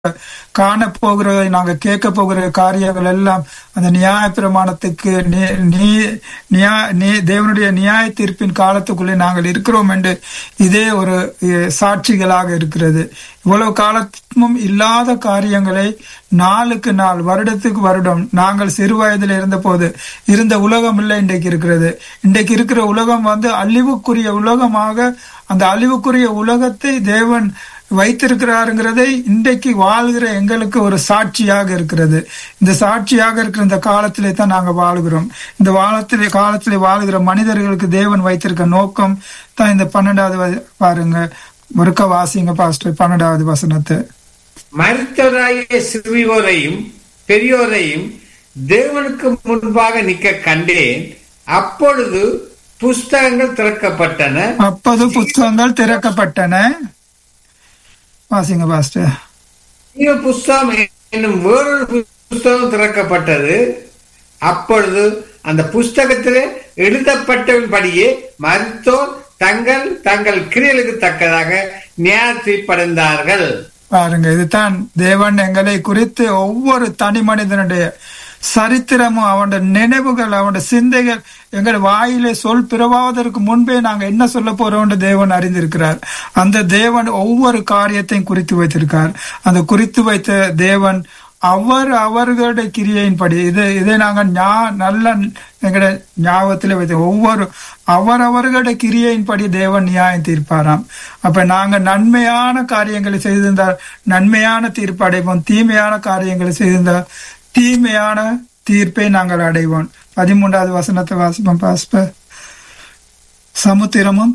காண போகிறதை நாங்க கேட்க போகிற காரியங்கள் எல்லாம் அந்த நியாய பிரமாணத்துக்கு நி- நீ- நியா- நீ- தேவனுடைய நியாய தீர்ப்பின் காலத்துக்குள்ளே நாங்கள் இருக்கிறோம் என்று இதே ஒரு அஹ், சாட்சிகளாக இருக்கிறது இவ்வளவு காலமும் இல்லாத காரியங்களை நாளுக்கு நாள் வருடத்துக்கு வருடம் நாங்கள் சிறு வயதில் இருந்த போது இருந்த உலகம் இல்லை இன்றைக்கு இருக்கிறது இன்றைக்கு இருக்கிற உலகம் வந்து அழிவுக்குரிய உலகமாக அந்த அழிவுக்குரிய உலகத்தை தேவன் வைத்திருக்கிறாருங்கிறதை இன்றைக்கு வாழ்கிற எங்களுக்கு ஒரு சாட்சியாக இருக்கிறது இந்த சாட்சியாக இருக்கிற இந்த காலத்திலே தான் நாங்கள் வாழுகிறோம் இந்த வாழத்திலே காலத்திலே வாழ்கிற மனிதர்களுக்கு தேவன் வைத்திருக்க நோக்கம் தான் இந்த பன்னெண்டாவது வ- பாருங்க முறுக்க வாசிங்க பாஸ்டர் பன்னெண்டாவது வசனத்தை மருத்துவராகிய சிறுமியோரையும் பெரியோரையும் தேவனுக்கு முன்பாக நிற்க கண்டேன் அப்பொழுது புஸ்தகங்கள் திறக்கப்பட்டன அப்போது புத்தகங்கள் திறக்கப்பட்டன வாசிங்க பாஸ்டர் ஜீவ புஸ்தகம் என்னும் வேறொரு புஸ்தகம் திறக்கப்பட்டது அப்பொழுது அந்த புஸ்தகத்திலே எழுதப்பட்டபடியே மருத்துவர் தங்கள் தங்கள் கிரியலுக்கு தக்கதாக நியாயத்தீர்ப்படைந்தார்கள் பாருங்க இதுதான் தேவன் எங்களை குறித்து ஒவ்வொரு தனி மனிதனுடைய சரித்திரமும் அவனுடைய நினைவுகள் அவனுடைய சிந்தைகள் எங்கள் வாயிலே சொல் பிறவாவதற்கு முன்பே நாங்க என்ன சொல்ல போறோம்னு தேவன் அறிந்திருக்கிறார் அந்த தேவன் ஒவ்வொரு காரியத்தையும் குறித்து வைத்திருக்கார் அந்த குறித்து வைத்த தேவன் அவர் அவர்களுடைய கிரியையின்படி இதை இதை நாங்கள் ஞா நல்ல எங்களுடைய ஞாபகத்தில் வைத்த ஒவ்வொரு அவர் அவர்களுடைய கிரியையின்படி தேவன் நியாயம் தீர்ப்பாராம் அப்ப நாங்க நன்மையான காரியங்களை செய்திருந்தால் நன்மையான தீர்ப்பு அடைவோம் தீமையான காரியங்களை செய்திருந்தால் தீமையான தீர்ப்பை நாங்கள் அடைவோம் பதிமூன்றாவது வசனத்தை வாசிப்போம் பாஸ்ப சமுத்திரமும்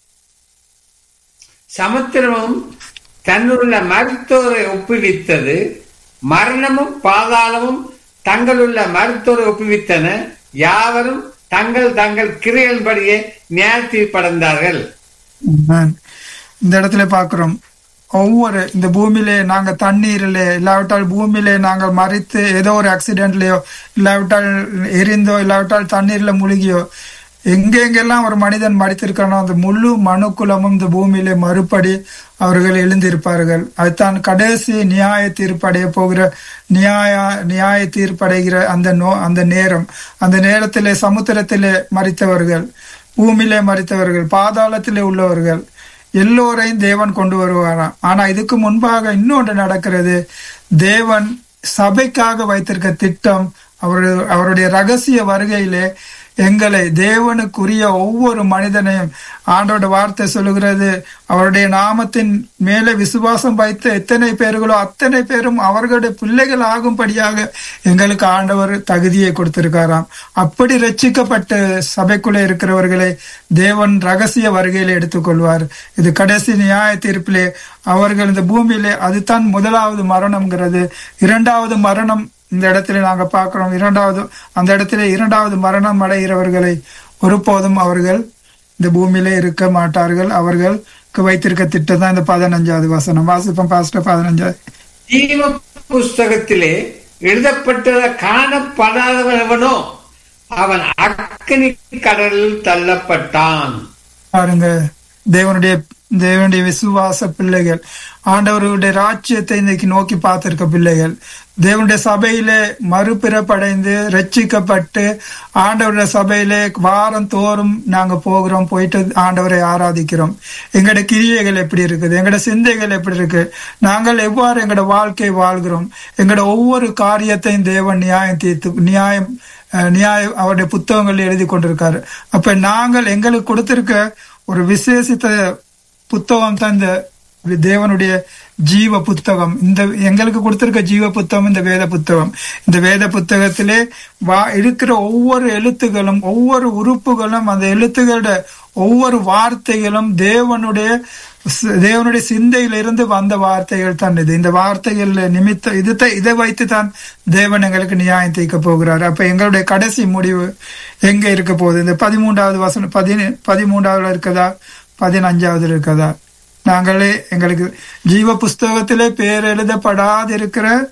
சமுத்திரமும் தன்னுள்ள மருத்துவரை ஒப்புவித்தது மரணமும் பாதாளமும் தங்களுள்ள மருத்துவரை ஒப்புவித்தன யாவரும் தங்கள் தங்கள் கிரியன்படியே நியாயத்தீர்ப்படைந்தார்கள் ஆமென். இந்த இடத்துல பார்க்கிறோம் ஒவ்வொரு இந்த பூமியிலே நாங்க தண்ணீரிலே இல்லாவிட்டால் பூமியிலே நாங்கள் மறித்து ஏதோ ஒரு ஆக்சிடென்ட்லயோ இல்லாவிட்டால் எரிந்தோ இல்லாவிட்டால் தண்ணீர்ல முழுகியோ எங்கெங்கெல்லாம் ஒரு மனிதன் மறித்திருக்கானோ அந்த முழு மனுக்குலமும் இந்த பூமியிலே மறுபடி அவர்கள் எழுந்திருப்பார்கள் அதுதான் கடைசி நியாய தீர்ப்படைய போகிற நியாய நியாய தீர்ப்படைகிற அந்த நோ அந்த நேரம் அந்த நேரத்திலே சமுத்திரத்திலே மறித்தவர்கள் பூமியிலே மறித்தவர்கள் பாதாளத்திலே உள்ளவர்கள் எல்லோரையும் தேவன் கொண்டு வருவாராம் ஆனா இதுக்கு முன்பாக இன்னொன்று நடக்கிறது தேவன் சபைக்காக வைத்திருக்க திட்டம் அவர் அவருடைய ரகசிய வருகையிலே எங்களை தேவனுக்குரிய ஒவ்வொரு மனிதனையும் ஆண்டோட வார்த்தை சொல்லுகிறது அவருடைய நாமத்தின் மேலே விசுவாசம் வைத்த எத்தனை பேர்களோ அத்தனை பேரும் அவர்களுடைய பிள்ளைகள் ஆகும்படியாக எங்களுக்கு ஆண்டவர் தகுதியை கொடுத்திருக்காராம் அப்படி ரட்சிக்கப்பட்ட சபைக்குள்ளே இருக்கிறவர்களை தேவன் ரகசிய வருகையில் எடுத்துக்கொள்வார் இது கடைசி நியாய தீர்ப்பிலே அவர்கள் இந்த பூமியிலே அதுதான் முதலாவது மரணம்ங்கிறது இரண்டாவது மரணம் இந்த இடத்துல நாங்க பார்க்கிறோம் இரண்டாவது அந்த இடத்துல இரண்டாவது மரணம் அடைகிறவர்களை ஒருபோதும் அவர்கள் இந்த பூமியிலே இருக்க மாட்டார்கள் அவர்களுக்கு வைத்திருக்க திட்டம் தான் இந்த பதினஞ்சாவது வசனம் வாசிப்போம் பாஸ்டர் பதினஞ்சாவது ஜீவ புஸ்தகத்திலே எழுதப்பட்டத காணப்படாதவன் எவனோ அவன் அக்கினி கடலில் தள்ளப்பட்டான் பாருங்க தேவனுடைய தேவனுடைய விசுவாச பிள்ளைகள் ஆண்டவருடைய ராஜ்யத்தை இன்னைக்கு நோக்கி பார்த்திருக்க பிள்ளைகள் தேவனுடைய சபையிலே மறுபிறப்படைந்து ரட்சிக்கப்பட்டு ஆண்டவருடைய சபையிலே வாரம் தோறும் நாங்க போகிறோம் போயிட்டு ஆண்டவரை ஆராதிக்கிறோம் எங்களோட கிரியைகள் எப்படி இருக்குது எங்களோட சிந்தைகள் எப்படி இருக்கு நாங்கள் எவ்வாறு எங்களோட வாழ்க்கை வாழ்கிறோம் எங்களோட ஒவ்வொரு காரியத்தையும் தேவன் நியாயம் தீர்த்து நியாயம் அஹ், நியாயம் அவருடைய புத்தகங்கள் எழுதி கொண்டிருக்காரு அப்ப நாங்கள் எங்களுக்கு கொடுத்திருக்க ஒரு விசேஷித்த புத்தகம் தான் இந்த தேவனுடைய ஜீவ புத்தகம் இந்த எங்களுக்கு கொடுத்திருக்க ஜீவ புத்தகம் இந்த வேத புத்தகம் இந்த வேத புத்தகத்திலே வா இருக்கிற ஒவ்வொரு எழுத்துகளும் ஒவ்வொரு உறுப்புகளும் அந்த எழுத்துகளோட ஒவ்வொரு வார்த்தைகளும் தேவனுடைய சி- தேவனுடைய சிந்தையிலிருந்து வந்த வார்த்தைகள் தான் இது இந்த வார்த்தைகள் நிமித்த இது இதை வைத்து தான் தேவன் எங்களுக்கு நியாயம் தீர்க்க போகிறார் அப்ப எங்களுடைய கடைசி முடிவு எங்க இருக்க போகுது இந்த பதிமூன்றாவது வசனம் பதினே பதிமூன்றாவதுல இருக்கதா பதினஞ்சாவதுல இருக்கதா நாங்களே எங்களுக்கு ஜீவ புஸ்தகத்திலே பேர் எழுதப்படாதிருக்கிற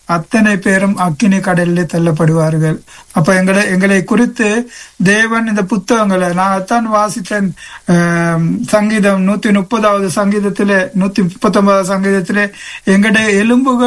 அத்தனை பேரும் அக்கினி கடலிலே தள்ளப்படுவார்கள் அப்ப எங்களை எங்களை குறித்து தேவன் இந்த புத்தகங்களை நான் அதான் வாசித்தேன் ஆம், சங்கீதம் நூத்தி முப்பதாவது சங்கீதத்திலே நூத்தி முப்பத்தி ஒன்பதாவது சங்கீதத்திலே எங்களுடைய எலும்புகள்